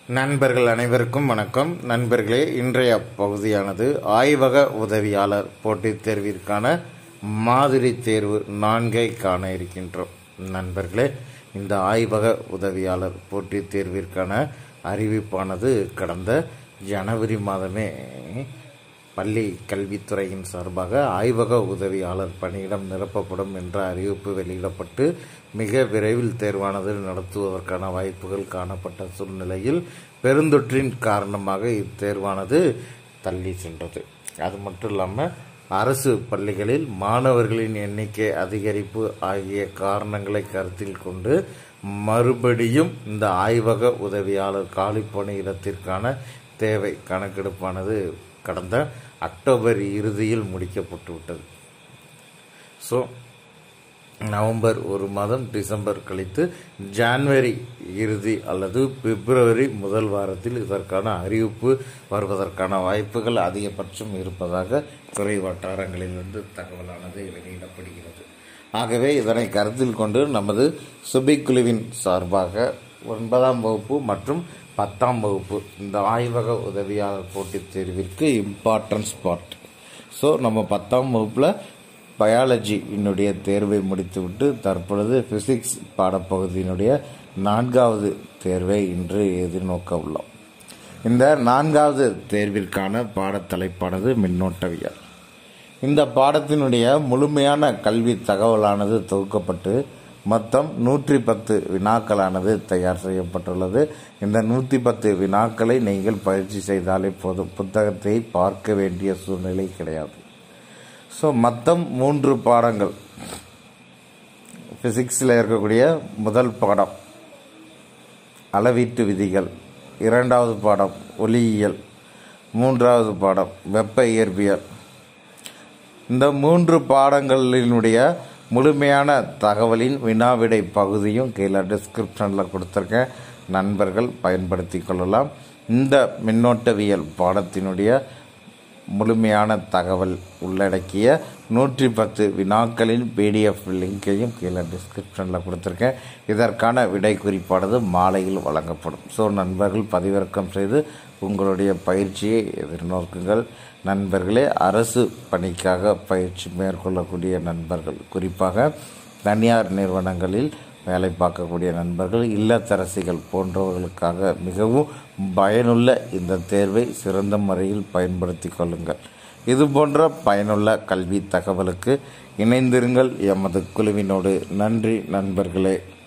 நண்பர்கள் அனைவருக்கும் வணக்கம் நண்பர்களே இன்றைய பகுதியானது ஆய்வக உதவியாளர் போட்டித் தேர்விற்கான மாதிரி தேர்வு நான்கை காண இருக்கின்றோம் நண்பர்களே இந்த ஆய்வக உதவியாளர் போட்டித் தேர்விற்கான அறிவிப்பானது கடந்த ஜனவரி மாதமே பள்ளி கல்வித்துறையின் சார்பாக ஆய்வக உதவியாளர் பணியிடம் நிரப்பப்படும் என்ற அறிவிப்பு வெளியிடப்பட்டு மிக விரைவில் தேர்வானது நடத்துவதற்கான வாய்ப்புகள் காணப்பட்ட சூழ்நிலையில் பெருந்தொற்றின் காரணமாக இத்தேர்வானது தள்ளி சென்றது அது மட்டும் இல்லாமல் அரசு பள்ளிகளில் மாணவர்களின் எண்ணிக்கை அதிகரிப்பு ஆகிய காரணங்களை கருத்தில் கொண்டு மறுபடியும் இந்த ஆய்வக உதவியாளர் காலிப்பணியிடத்திற்கான தேவை கணக்கெடுப்பானது கடந்த அக்டோபர் இறுதியில் முடிக்கப்பட்டு விட்டது ஸோ நவம்பர் ஒரு மாதம் டிசம்பர் கழித்து ஜான்வரி இறுதி அல்லது பிப்ரவரி முதல் வாரத்தில் இதற்கான அறிவிப்பு வருவதற்கான வாய்ப்புகள் அதிகபட்சம் இருப்பதாக துறை வட்டாரங்களிலிருந்து தகவலானது வெளியிடப்படுகிறது ஆகவே இதனை கருத்தில் கொண்டு நமது சுபிக்குழுவின் சார்பாக ஒன்பதாம் வகுப்பு மற்றும் பத்தாம் வகுப்பு இந்த ஆய்வக உதவியாளர் போட்டித் தேர்விற்கு இம்பார்ட்டன்ஸ் பார்ட் ஸோ நம்ம பத்தாம் வகுப்பில் பயாலஜி என்னுடைய தேர்வை முடித்துவிட்டு தற்பொழுது ஃபிசிக்ஸ் பாடப்பகுதியினுடைய நான்காவது தேர்வை இன்று எதிர்நோக்க உள்ளோம் இந்த நான்காவது தேர்விற்கான பாடத்தலைப்பானது மின்னோட்டவியல் இந்த பாடத்தினுடைய முழுமையான கல்வி தகவலானது தொகுக்கப்பட்டு மொத்தம் நூற்றி பத்து வினாக்களானது தயார் செய்யப்பட்டுள்ளது இந்த நூற்றி பத்து வினாக்களை நீங்கள் பயிற்சி செய்தாலே போதும் புத்தகத்தை பார்க்க வேண்டிய சூழ்நிலை கிடையாது ஸோ மொத்தம் மூன்று பாடங்கள் ஃபிசிக்ஸில் இருக்கக்கூடிய முதல் பாடம் அளவீட்டு விதிகள் இரண்டாவது பாடம் ஒளியியல் மூன்றாவது பாடம் வெப்ப இயற்பியல் இந்த மூன்று பாடங்களினுடைய முழுமையான தகவலின் வினாவிடை பகுதியும் கீழே டிஸ்கிரிப்ஷனில் கொடுத்துருக்கேன் நண்பர்கள் பயன்படுத்தி கொள்ளலாம் இந்த மின்னோட்டவியல் பாடத்தினுடைய முழுமையான தகவல் உள்ளடக்கிய நூற்றி பத்து வினாக்களின் பிடிஎஃப் லிங்கையும் கீழே டிஸ்கிரிப்ஷனில் கொடுத்துருக்கேன் இதற்கான விடை குறிப்பானது மாலையில் வழங்கப்படும் ஸோ நண்பர்கள் பதிவிறக்கம் செய்து உங்களுடைய பயிற்சியை எதிர்நோக்குங்கள் நண்பர்களே அரசு பணிக்காக பயிற்சி மேற்கொள்ளக்கூடிய நண்பர்கள் குறிப்பாக தனியார் நிறுவனங்களில் வேலை பார்க்கக்கூடிய நண்பர்கள் இல்லத்தரசிகள் போன்றவர்களுக்காக மிகவும் பயனுள்ள இந்த தேர்வை சிறந்த முறையில் பயன்படுத்தி கொள்ளுங்கள் இது போன்ற பயனுள்ள கல்வி தகவலுக்கு இணைந்திருங்கள் எமது குழுவினோடு நன்றி நண்பர்களே